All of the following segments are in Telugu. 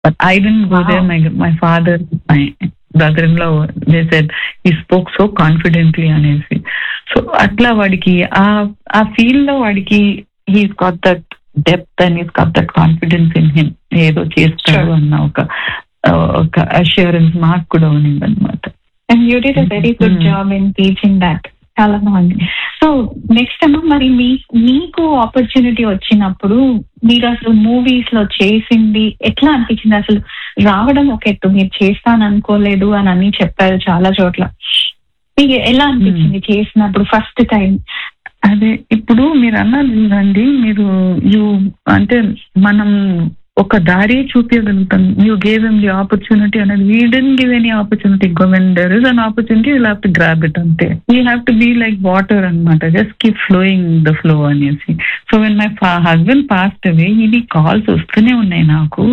But I didn't go there my my father my brother in law they said he spoke so confidently అనేసి సో అట్లా వాడికి ఆ ఆ ఫీల్డ్ లో వాడికి he's got that depth and he's got that confidence in him ఏదో చేస్తాడు Sure. అన్న ఒక ఒక అష్యూరెన్స్ మాకు కూడా ఉన్నింది అనమాట and you did a very good Mm. Job in teaching that చాలా బాగుంది సో నెక్స్ట్ అమ్మ మరి మీ మీకు ఆపర్చునిటీ వచ్చినప్పుడు మీరు అసలు మూవీస్ లో చేసింది ఎట్లా అనిపించింది అసలు రావడం ఒక ఎత్తు మీరు చేస్తాను అనుకోలేదు అని అన్ని చెప్పారు చాలా చోట్ల మీకు ఎలా అనిపించింది చేసినప్పుడు ఫస్ట్ టైం అదే ఇప్పుడు మీరు అన్నారు చూడండి మీరు యూ అంటే మనం ఒక దారి చూపించగలుగుతాం you gave M the opportunity అనేది we didn't give any opportunity when there is an opportunity you have to grab it అంతే you have to be like water అనమాట just keep flowing the flow అనేసి so when my husband passed away ఇది కాల్స్ వస్తూనే ఉన్నాయి నాకు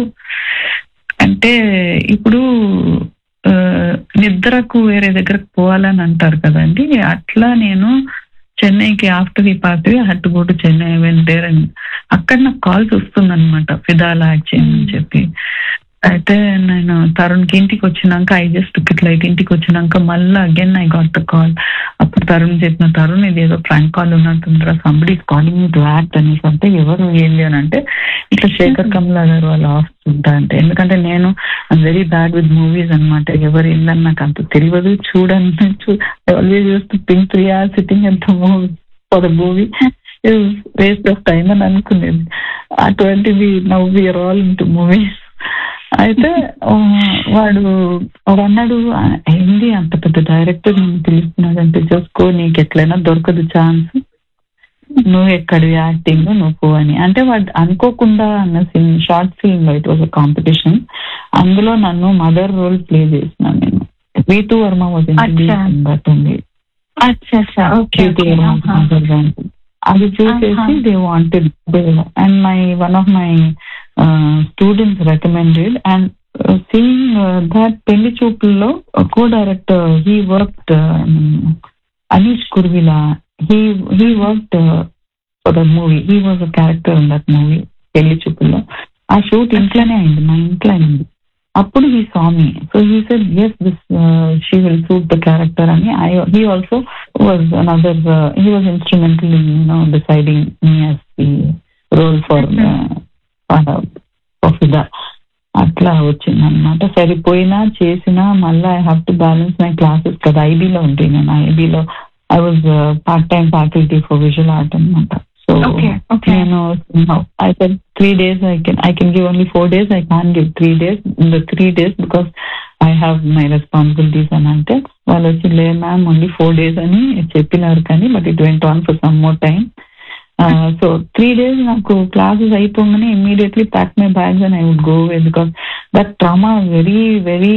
అంటే ఇప్పుడు ఆ, నిద్రకు వేరే దగ్గరకు పోవాలని అంటారు కదండి అట్లా నేను చెన్నైకి after the party had to go to Chennai when there and అక్కడ నాకు కాల్స్ వస్తుందన్నమాట ఫిదాలా యాక్ట్ చేయమని చెప్పి అయితే నేను తరుణ్కి ఇంటికి వచ్చినాక ఐ జస్ట్ టికెట్ లైట్ ఇంటికి వచ్చినాక మళ్ళీ again I got the call అప్పుడు తరుణ్ చెప్పిన తరుణ్ ఇది ఏదో ప్రాంక్ కాల్ ఉన్నట్టుందిరా somebody calling me to act అనేసి అంటే ఎవరు ఏంది అని అంటే ఇట్లా శేఖర్ కమలా గారు వాళ్ళ ఆఫీస్ ఉంటా అంటే ఎందుకంటే నేను I'm very bad with movies అన్నమాట ఎవరు ఏందని నాకు అంత తెలియదు చూడని always used to think three hours sitting at the movie for the movie waste of time అని అనుకునేది అటువంటిది now we are all into movies అయితే ఆ, వాడు వాడు అన్నాడు "ఆ, ఏంది అంత పెద్ద డైరెక్టర్ నేను పిలుస్తున్నాడు అంటే చూసుకో నీకు ఎట్లయినా దొరకదు ఛాన్స్ నువ్వు ఎక్కడి యాక్టింగ్ నువ్వు పో అని అంటే వాడు అనుకోకుండా అన్న సిన్ షార్ట్ ఫిల్మ్ లో ఇట్ వాజ్ అ కాంపిటీషన్ అందులో నన్ను మదర్ రోల్ ప్లే చేసిన నేను వీతు వర్మ వాజ్ అచ్చా. బట్ ఉంది అచ్చా అచ్చా okay Veethu Varma mother role. అది చూసేసి ఆహా. They wanted and my one of my students recommended and seeing that పెళ్లి చూపుల్లో co director he worked Aneesh Kuruvilla he he worked for the movie he was a character in that movie పెళ్లి చూపుల్లో ఆ షూట్ ఇంట్లోనే అయింది మా ఇంట్లో అయింది అప్పుడు he saw me so he said yes this she will suit the character అని I he also was another he was instrumental in no deciding me as the role for Fidaa అట్లా వచ్చింది అనమాట సరిపోయినా చేసినా మళ్ళీ I have to balance my classes కదా ఐబీలో ఉంది నేను ఐబీలో I was part time faculty for visual art అనమాట సో Okay, okay. నేను I said three days I can I can give only four days I can give three days in the three days because I have my responsibilities అని అంటే వాళ్ళు వచ్చి లే మ్యామ్ ఓన్లీ ఫోర్ డేస్ అని చెప్పినారు కానీ but it went on for some more time so three days నాకు క్లాసెస్ అయిపోగానే immediately pack my bags and I would go away because that trauma very very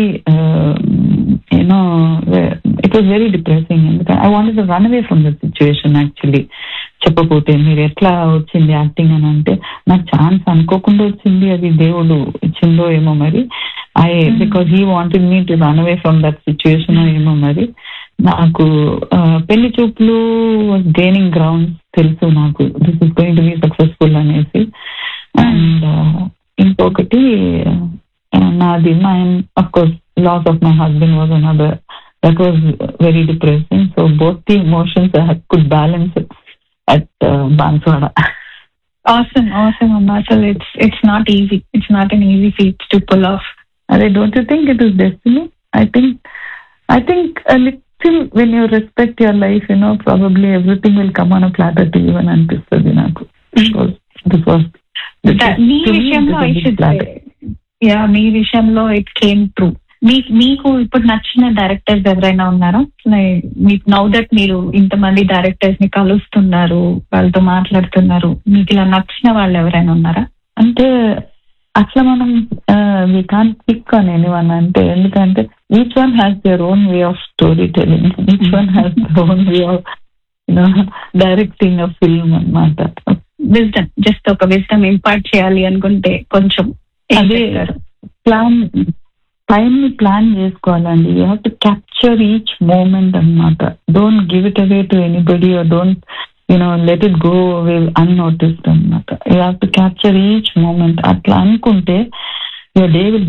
you know it was very depressing ఎందుకంటే I wanted to run away from that situation actually చెప్పకపోతే మీరు ఎట్లా వచ్చింది యాక్టింగ్ అని అంటే నాకు ఛాన్స్ అనుకోకుండా వచ్చింది అది దేవుడు ఇచ్చిందో ఏమో మరి I because he wanted me to run away from that situation ఏమో మరి నాకు ఆ, పెళ్లి చూపులు గెయినింగ్ గ్రౌండ్ తెలుసు నాకు this is going to be successful అనేసి అండ్ ఇంకొకటి ఆ, నాది my of course loss of my husband was another that was very depressing so both the emotions I could balance at Banswada awesome awesome అమ్మా అసలు it's it's not easy it's not an easy feat to pull off అదే don't you think it is destiny I think I think little when you respect your life you know probably everything will come on a platter to you అని అనిపిస్తుంది నాకు దిస్ వాస్ మీ విషయంలో ఐ షుడ్ యా మీ విషయంలో ఇట్ కేమ్ ట్రూ మీకు మీకు ఇప్పుడు నచ్చిన డైరెక్టర్స్ ఎవరైనా ఉన్నారా Like, మీకు నౌ దట్ మీరు ఇంతమంది డైరెక్టర్స్ ని కలుస్తున్నారు వాళ్ళతో మాట్లాడుతున్నారు మీకు ఇలా నచ్చిన వాళ్ళు ఎవరైనా ఉన్నారా అంటే అట్లా మనం వి కాన్ పిక్ అని ఎనీవన్ అంటే ఎందుకంటే each one has their own way of story telling each one has their own way of you know directing a film అన్నమాట విజ్డమ్ జస్ట్ ఒక విజ్డమ్ ఇంపార్ట్ చేయాలి అనుకుంటే కొంచెం ఏం అదే చెప్తారు? ప్లాన్ టైం ని ప్లాన్ చేసుకోవాలండి you have to capture each moment అన్నమాట don't give it away to anybody don't you know let it go away unnoticed అనమాట you have to capture each moment అట్లా అనుకుంటే యువర్ డే విల్